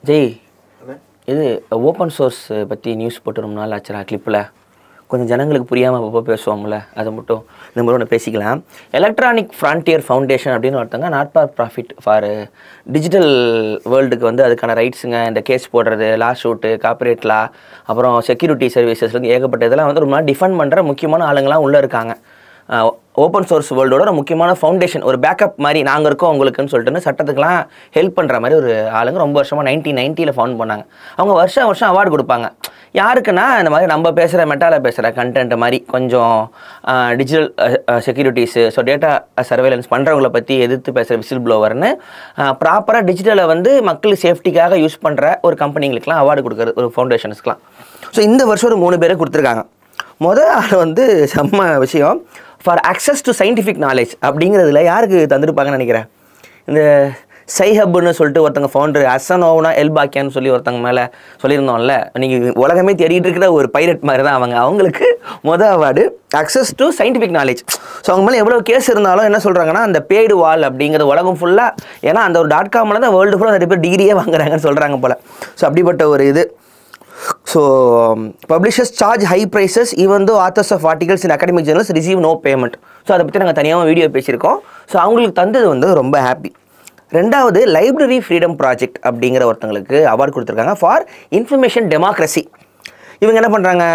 ஜெய் இது open source பற்றி news போட்டு ரொம்ப நாள் ஆச்சுடா கிளிப்பில் கொஞ்சம் ஜனங்களுக்கு புரியாமல் அப்பப்போ பேசுவோம்ல அதை மட்டும் இந்த மாதிரி ஒன்று பேசிக்கலாம் எலக்ட்ரானிக் ஃப்ரான்டியர் ஃபவுண்டேஷன் அப்படின்னு ஒருத்தங்க not for profit for digital வேர்ல்டுக்கு வந்து அதுக்கான ரைட்ஸுங்க இந்த கேஸ் போடுறது லா ஷூட்டு காப்பரேட் லா அப்புறம் செக்யூரிட்டி சர்வீசஸ்லேருந்து ஏகப்பட்ட இதெல்லாம் வந்து ரொம்ப நாள் டிஃபெண்ட் பண்ணுற முக்கியமான ஆளுங்களாம் உள்ளே இருக்காங்க ஓப்பன் சோர்ஸ் வேர்ல்டோட ஒரு முக்கியமான ஃபவுண்டேஷன் ஒரு பேக்கப் மாதிரி நாங்கள் இருக்கோம் உங்களுக்குன்னு சொல்லிட்டு சட்டத்துக்கெலாம் ஹெல்ப் பண்ணுற மாதிரி ஒரு ஆளுங்க ரொம்ப வருஷமாக நைன்டீன் நைன்ட்டியில் ஃபவுண்ட் பண்ணாங்க அவங்க வருஷம் வருஷம் அவார்டு கொடுப்பாங்க யாருக்குன்னா இந்த மாதிரி நம்ம பேசுகிற மெட்டால பேசுகிற கண்டென்ட் மாதிரி கொஞ்சம் digital securities so data surveillance பண்ணுறவங்கள பற்றி எதிர்த்து பேசுகிற விசில் ப்ளோவர்னு ப்ராப்பராக டிஜிட்டலை வந்து மக்கள் சேஃப்டிக்காக யூஸ் பண்ணுற ஒரு கம்பெனிங்களுக்குலாம் அவார்டு கொடுக்குறது ஒரு ஃபவுண்டேஷன்ஸ்க்குலாம் ஸோ இந்த வருஷம் ஒரு மூணு பேரை கொடுத்துருக்காங்க முதல் ஆள் வந்து செம்ம விஷயம் for access to scientific knowledge அப்படிங்கிறதுல யாருக்கு தந்திருப்பாங்கன்னு நினைக்கிறேன் இந்த சைஹப்னு சொல்லிட்டு ஒருத்தங்க ஃபவுண்டர் அசனோவனா எல்பாக்கியான்னு சொல்லி ஒருத்தங்க மேலே சொல்லியிருந்தோம்ல நீங்கள் உலகமே தேடிட்டு இருக்கிற ஒரு பைரட் மாதிரி தான் அவங்க அவங்களுக்கு மொதல் award access to scientific knowledge so அவங்க மேலே எவ்வளோ கேஸ் இருந்தாலும் என்ன சொல்கிறாங்கன்னா அந்த பேடு வால் அப்படிங்கிற உலகம் ஃபுல்லாக ஏன்னா அந்த ஒரு டாட் காமில் தான் வேர்ல்டு ஃபுல்லாக நிறைய பேர் டிகிரியே வாங்குறாங்கன்னு சொல்கிறாங்க போல் ஸோ அப்படிப்பட்ட ஒரு இது so publishers charge high prices even though authors of articles in academic journals receive no payment so அதை பற்றி நாங்கள் தனியாக வீடியோ பேசியிருக்கோம் ஸோ அவங்களுக்கு தந்தது வந்து ரொம்ப ஹாப்பி ரெண்டாவது லைப்ரரி ஃப்ரீடம் ப்ராஜெக்ட் அப்படிங்கிற ஒருத்தங்களுக்கு அவார்டு கொடுத்துருக்காங்க ஃபார் இன்ஃபர்மேஷன் டெமோக்ரஸி இவங்க என்ன பண்ணுறாங்க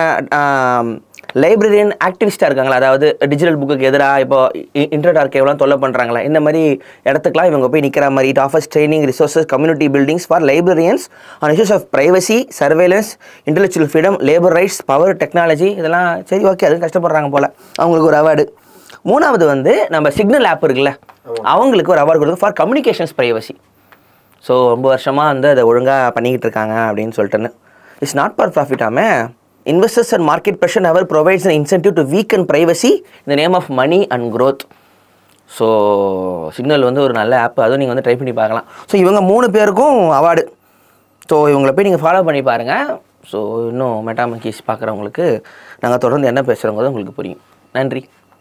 லைப்ரரியன் ஆக்டிவிஸ்ட்டாக இருக்காங்களா அதாவது டிஜிட்டல் புக்குக்கு எதிராக இப்போ இன்டர்நெட் ஆர்கேவ்லாம் தொல்லை பண்ணுறாங்களா இந்த மாதிரி இடத்துக்குலாம் இவங்க போய் நிற்கிற மாதிரி it offers training resources community buildings for librarians on issues of privacy surveillance intellectual freedom labour rights power technology இதெல்லாம் சரி ஓகே அது கஷ்டப்படுறாங்க போல் அவங்களுக்கு ஒரு அவார்டு மூணாவது வந்து நம்ம சிக்னல் ஆப் இருக்குல்ல அவங்களுக்கு ஒரு அவார்டு கொடுத்து ஃபார் கம்யூனிகேஷன்ஸ் ப்ரைவசி ஸோ ரொம்ப வருஷமாக வந்து அதை ஒழுங்காக பண்ணிக்கிட்டு இருக்காங்க அப்படின்னு சொல்லிட்டுன்னு இட்ஸ் நாட் ஃபார் ப்ராஃபிட்டாமே investors and market pressure our provides an incentive to weak and privacy இந்த name of money and growth so signal வந்து ஒரு நல்ல ஆப் அதுவும் நீங்கள் வந்து ட்ரை பண்ணி பார்க்கலாம் ஸோ இவங்க மூணு பேருக்கும் அவார்டு ஸோ இவங்களை போய் நீங்கள் ஃபாலோ பண்ணி பாருங்கள் ஸோ இன்னும் மெட்டாமக்கீஸ் பார்க்குறவங்களுக்கு நாங்கள் தொடர்ந்து என்ன பேசுகிறோங்கிறது உங்களுக்கு புரியும் நன்றி